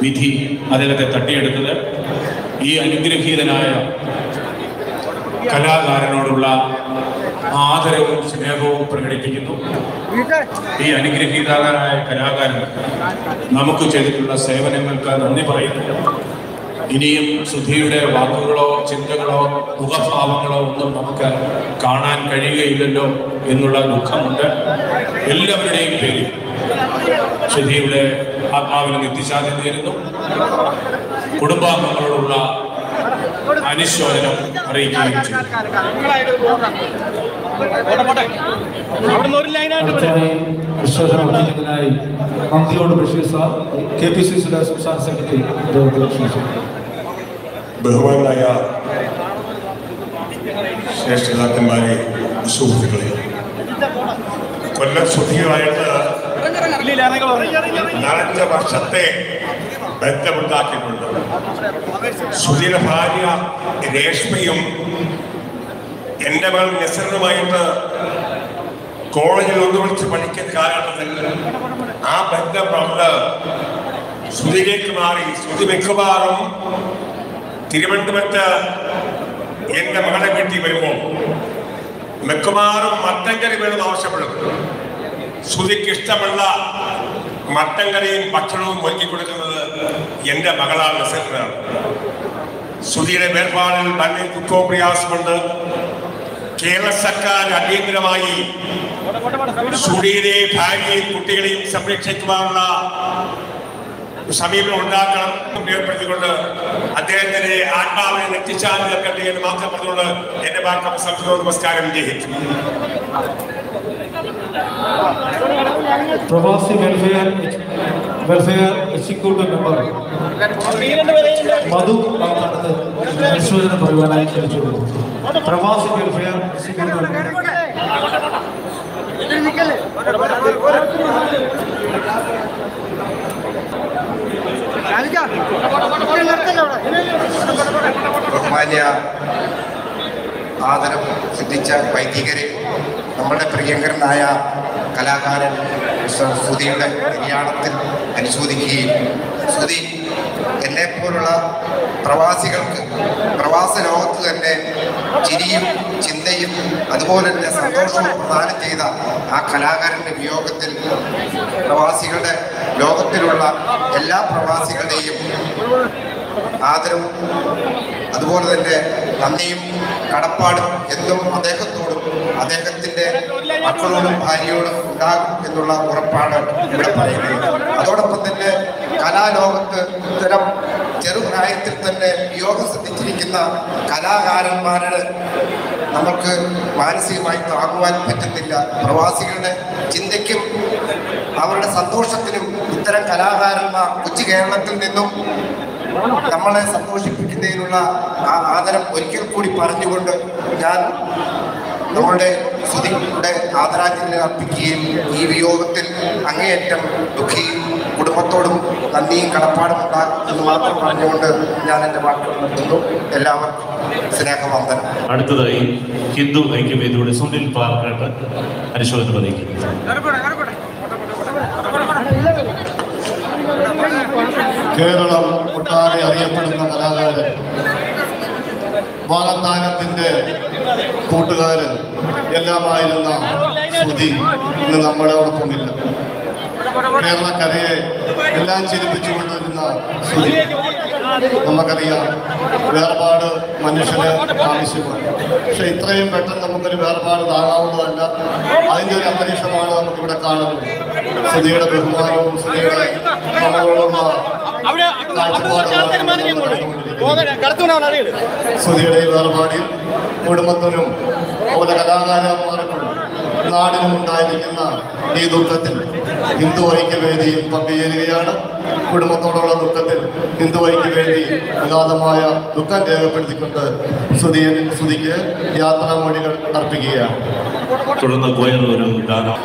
വിധി അദ്ദേഹത്തെ തട്ടിയെടുത്തത് ഈ അനുഗ്രഹീതനായ കലാകാരനോടുള്ള ആദരവും സ്നേഹവും പ്രകടിപ്പിക്കുന്നു ഈ അനുഗ്രഹീതനായ കലാകാരൻ നമുക്ക് ചെയ്തിട്ടുള്ള സേവനങ്ങൾക്ക് നന്ദി പറയുന്നു ഇനിയും സുധിയുടെ വാക്കുകളോ ചിന്തകളോ മുഖഭാവങ്ങളോ ഒന്നും നമുക്ക് കാണാൻ കഴിയുകയില്ലല്ലോ എന്നുള്ള ദുഃഖമുണ്ട് എല്ലാവരുടെയും പേരിൽ സുധിയുടെ ആത്മാവിന് നിത്യശാന്തി നേരുന്നു കുടുംബാംഗങ്ങളോടുള്ള അനുശോചനം അറിയിക്കുകയും ചെയ്തു അടുത്തതായി വിശ്വസനം അറിയിക്കുന്നതിനായി മന്ത്രിയോട് Basheer sir K P C സിയുടെ സംസ്ഥാന സെക്രട്ടറി അദ്ദേഹത്തെ ക്ഷണിച്ചു ബഹുമാനായ ശ്രേഷ്ഠതാക്കന്മാരെ സുഹൃത്തുക്കളെ കൊല്ലം സുധിയുമായിട്ട് നാലഞ്ച് വർഷത്തെ ബന്ധമുണ്ടാക്കിയിട്ടുണ്ട് സുധിയുടെ ഭാര്യ രേഷ്മയും എൻ്റെ മകൾ നസറിനുമായിട്ട് കോളേജിൽ ഒന്ന് വിളിച്ച് പഠിക്കുന്ന കാലഘട്ടത്തിൽ ആ ബന്ധം വളർന്ന് ശ്രുതിയിലേക്ക് മാറി ശ്രുതി മിക്കവാറും തിരുവനന്തപുരത്ത് എന്റെ മകളെ വീട്ടിൽ വരുമ്പോൾ മിക്കവാറും മട്ടൻ കറി വേണമെന്ന് ആവശ്യപ്പെടും ശ്രുതിക്ക് ഇഷ്ടമുള്ള മട്ടൻ കറിയും ഭക്ഷണവും ഒരുക്കി കൊടുക്കുന്നത് എന്റെ മകളാണ് നസറിനാണ് ശ്രുതിയുടെ വേർപാടിൽ വളരെ ദുഃഖവും പ്രയാസമുണ്ട് കേരള സർക്കാർ അടിയന്തരമായി ശ്രുതിയുടെ ഭാര്യയും കുട്ടികളെയും സംരക്ഷിക്കുവാനുള്ള സമീപനം ഉണ്ടാക്കണം ഉപയോഗപ്പെടുത്തിക്കൊണ്ട് അദ്ദേഹത്തിന്റെ ആത്മാവിനെ നെറ്റിച്ചാൽ നിൽക്കട്ടെ എന്ന് മാത്രം പറഞ്ഞുകൊണ്ട് എന്റെ വാക്കം സംസ്കൃത നമസ്കാരം ജയിച്ചു പ്രവാസി welfare welfare executive member Madhu Pathadath അനുശോചനം പറയുവാനായി ക്ഷണിച്ചു പ്രവാസി വെൽഫെയർ എക്സിക്യൂട്ടീവ് മെമ്പർ ബഹുമാന്യ ആദരം സിദ്ധിച്ച വൈദികരെ നമ്മുടെ പ്രിയങ്കരനായ കലാകാരൻ മിസ്റ്റർ സുധിയുടെ നിര്യാണത്തിൽ അനുശോദിക്കുകയും സുധി എന്നെപ്പോലുള്ള പ്രവാസികൾക്ക് പ്രവാസ ലോകത്ത് തന്നെ ചിരിയും ചിന്തയും അതുപോലെ തന്നെ സന്തോഷവും പ്രദാനം ചെയ്ത ആ കലാകാരന്റെ വിയോഗത്തിൽ പ്രവാസികളുടെ ലോകത്തിലുള്ള എല്ലാ പ്രവാസികളുടെയും ആദരവും അതുപോലെ തന്നെ നന്ദിയും കടപ്പാടും എന്നും അദ്ദേഹത്തോടും അദ്ദേഹത്തിന്റെ മക്കളോടും ഭാര്യയോടും ഉണ്ടാകും എന്നുള്ള ഉറപ്പാണ് ഇവിടെ പറയുന്നത് അതോടൊപ്പം തന്നെ കലാലോകത്ത് ഇത്തരം ചെറുപ്രായത്തിൽ തന്നെ യോഗം ശ്രദ്ധിച്ചിരിക്കുന്ന കലാകാരന്മാരുടെ നമുക്ക് മാനസികമായി താങ്ങുവാൻ പറ്റുന്നില്ല പ്രവാസികളുടെ ചിന്തയ്ക്കും അവരുടെ സന്തോഷത്തിനും ഇത്തരം കലാകാരന്മാർ കൊച്ചു കേരളത്തിൽ നിന്നും നമ്മളെ സന്തോഷിപ്പിക്കുന്നതിനുള്ള ആ ആദരം ഒരിക്കൽ കൂടി പറഞ്ഞുകൊണ്ട് ഞാൻ നമ്മളുടെ സ്തുതിയുടെ ആദരാഞ്ജലി അർപ്പിക്കുകയും ഈ വിയോഗത്തിൽ അങ്ങേയറ്റം ദുഃഖിയും കുടുംബത്തോടും നന്ദിയും കടപ്പാടും ഉണ്ടാകും എന്ന് മാത്രം പറഞ്ഞുകൊണ്ട് ഞാൻ എൻ്റെ വാക്കുകൾ നിർത്തുന്നു എല്ലാവർക്കും സ്നേഹവന്ദനം അടുത്തതായി ഹിന്ദു ഐക്യവേദിയുടെ സുനിൽ പാർക്കാട്ട് അനുശോചനം അറിയിക്കുന്നു കേരളം ഒട്ടാകെ അറിയപ്പെടുന്ന കലാകാരൻ വാളത്താനത്തിന്റെ കൂട്ടുകാരൻ എല്ലാമായിരുന്ന ശ്രുതി ഇന്ന് നമ്മളോടൊപ്പമില്ല കേരളക്കരയെ എല്ലാം ചിരിപ്പിച്ചുകൊണ്ടിരുന്ന ശ്രുതി നമുക്കറിയാം വേർപാട് മനുഷ്യന് ആവശ്യമാണ് പക്ഷെ ഇത്രയും പെട്ടെന്ന് നമുക്കൊരു വേർപാട് താങ്ങാവുന്നതല്ല അതിൻ്റെ ഒരു അന്തരീക്ഷമാണ് നമുക്കിവിടെ കാണുന്നത് ശ്രുതിയുടെ ബഹുമാനവും ശ്രുതിയുടെ നമ്മളോടുള്ള ശ്രുതിയുടെ ഈ വേർപാടിൽ കുടുംബത്തിനും അതുപോലെ കലാകാരന്മാർക്കും നാടിനും ഉണ്ടായിരിക്കുന്ന ഈ ദുഃഖത്തിൽ ഹിന്ദു ഐക്യവേദിയും പങ്കുചേരുകയാണ് കുടുംബത്തോടുള്ള ദുഃഖത്തിൽ ഹിന്ദു ഐക്യവേദി അഗാധമായ ദുഃഖം രേഖപ്പെടുത്തിക്കൊണ്ട് സ്തുതി സ്തുതിക്ക് യാത്രാമൊഴികൾ അർപ്പിക്കുകയാണ് തുടർന്ന് ഗോയർ ഒരു ഗാനം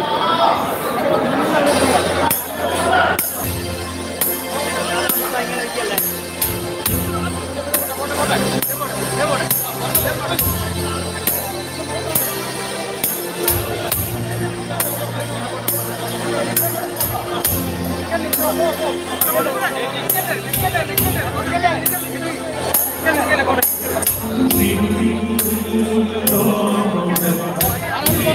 Thank you.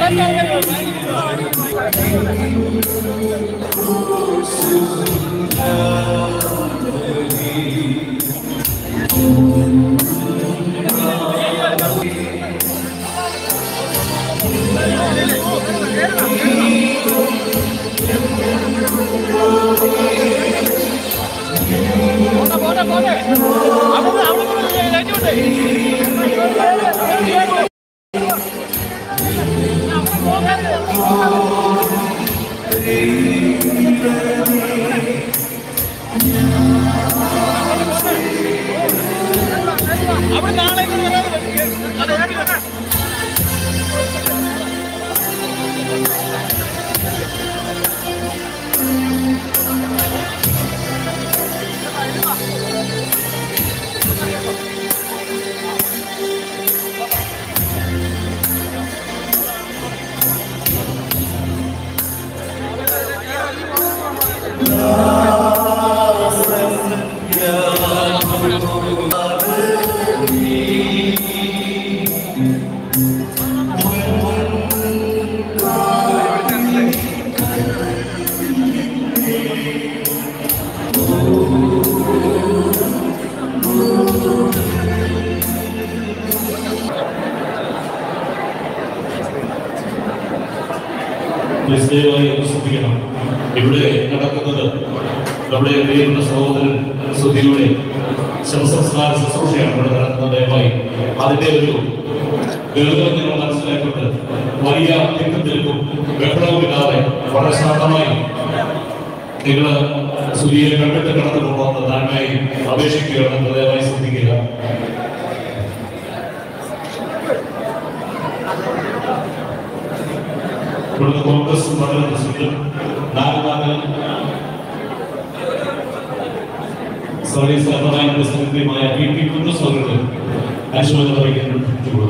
നിശ്ചയമായി ശ്രദ്ധിക്കണം ഇവിടെ നടക്കുന്നത് നമ്മുടെ പ്രിയപ്പെട്ട സഹോദരൻ സുധിയുടെ ശവസംസ്കാര ശുശ്രൂഷയാണ് ഇവിടെ നടക്കുന്നത് ദയവായി അതിന്റെ ഒരു ഗൗരവം നിങ്ങൾ മനസ്സിലാക്കിയിട്ട് വലിയ തിക്കും തിരക്കും ബഹളവുമില്ലാതെ വളരെ ശാന്തമായി നിങ്ങൾ സുധിയെ കണ്ടിട്ട് കടന്നു പോകണമെന്ന് താഴ്മയായി അപേക്ഷിക്കുകയാണ് ദയവായി ശ്രദ്ധിക്കുക ഇവിടുന്ന് കോൺഗ്രസ് മണ്ഡലം പ്രസിഡന്റ് നാഗനാഥൻ സർവീസ് കർമ്മനായ സെക്രട്ടറിയുമായ പി പി കുന്നസ് അവർക്ക് അനുശോചനം അറിയിക്കുന്നു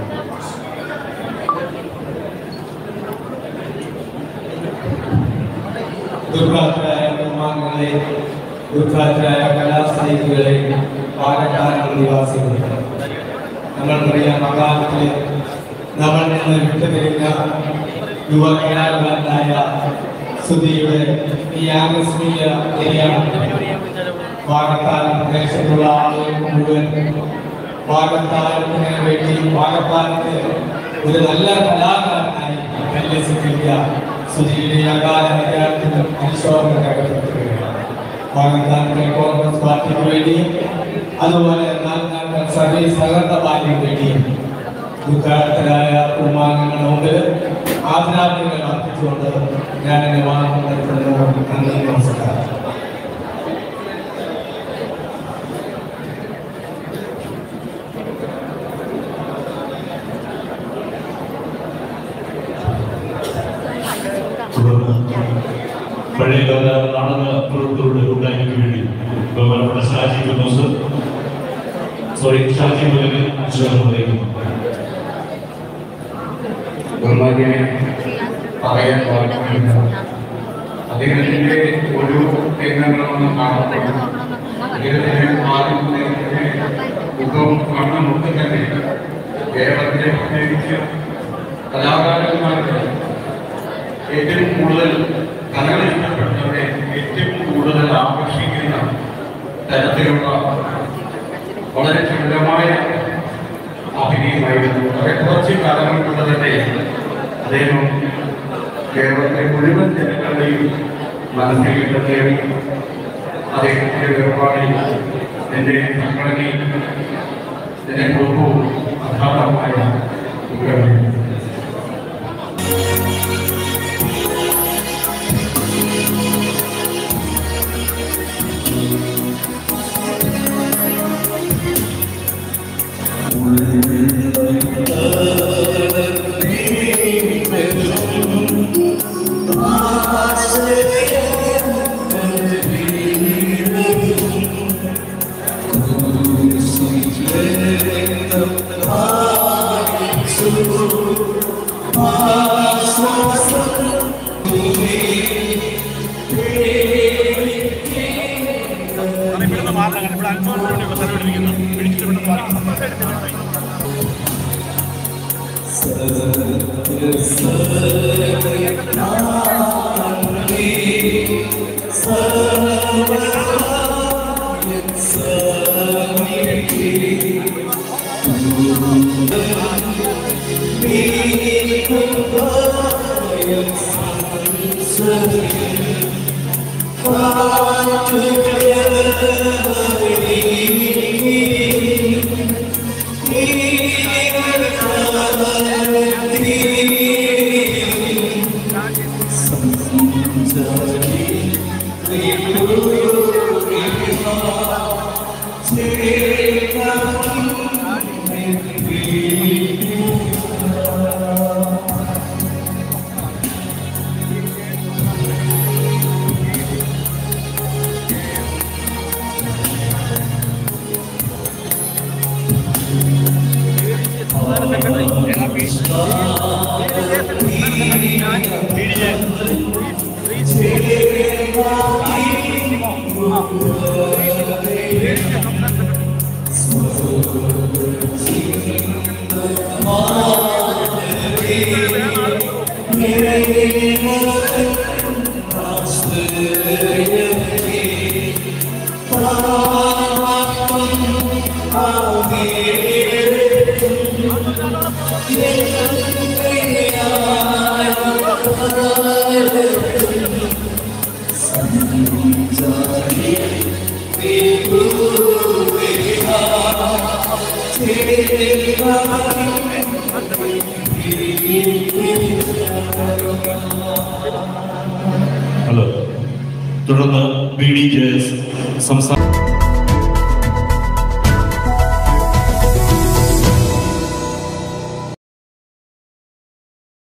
ദുർഗാത്രയായ കുമാരങ്ങളെ ദുർഗാത്രയായ കലാസാഹിതികളെ പാലക്കാട് നിവാസികളെ നമ്മൾക്കറിയാം അകാലത്തിൽ നമ്മൾ നിന്ന് വിട്ടുപിരിഞ്ഞ യുവ കലാകാരനായ സുധിയുടെ ഈ ആകസ്മിക നിര്യാണം പാകത്താനം പ്രദേശത്തുള്ള ആളുകൾക്ക് മുഴുവൻ പാകത്താനത്തിന് വേണ്ടി പാകത്താനത്ത് ഒരു നല്ല കലാകാരനായി പരിലസിപ്പിക്കുക സുധിയുടെ അകാല നിര്യാണത്തിന് അനുശോചനം രേഖപ്പെടുത്തുകയാണ് പാകത്താനത്തെ കോൺഗ്രസ് പാർട്ടിക്ക് വേണ്ടിയും അതുപോലെ നാൽനാട്ടൻ സർവീസ് സഹകരണ പാർട്ടിക്ക് വേണ്ടിയും ദുഃഖാർത്ഥരായ കുമാരങ്ങളുടെ മുമ്പിൽ ആദരാജ്ഞകൾ അർപ്പിച്ചുകൊണ്ട് ഞാൻ എന്നെ വാഹനം നടത്തുന്നു നന്ദി നമസ്കാരം തുടർന്ന് പഴയകാല നാടക പ്രവർത്തകരുടെ കൂട്ടായ്മയ്ക്ക് വേണ്ടി ബഹുമാനപ്പെട്ട ഷാജി കുന്നോസ് സോറി ഷാജി മുതലിന് അനുശോചനം അറിയിക്കുന്നു ബഹുമാന്യനെ പറയാൻ പാടില്ല അദ്ദേഹത്തിന്റെ ഒരു രംഗങ്ങളൊന്നും കാണപ്പെടുന്നു അദ്ദേഹത്തിന്റെ ആദ്യത്തെ മുഖം കണ്ണുമൊക്കെ തന്നെ കേരളത്തിലെ പ്രത്യേകിച്ച് കലാകാരന്മാർക്ക് ഏറ്റവും കൂടുതൽ കലകൾ ഇഷ്ടപ്പെട്ടവരെ ഏറ്റവും കൂടുതൽ ആകർഷിക്കുന്ന തരത്തിലുള്ള വളരെ ചുരുളമായ അഭിനയമായിരുന്നു വളരെ കുറച്ച് കാലങ്ങൾ കൊണ്ട് തന്നെ അദ്ദേഹം കേരളത്തിലെ മുഴുവൻ ജനങ്ങളുടെയും മനസ്സിൽ ഇടത്തേറി അദ്ദേഹത്തിന്റെ വേർപാടിൽ എൻ്റെ സംഘടനയും എൻ്റെ കുടുംബവും അഗാധമായ ദുഃഖം Thank ഹലോ തുടർന്ന് ബി ഡി ജെ എസ് സംസ്ഥാന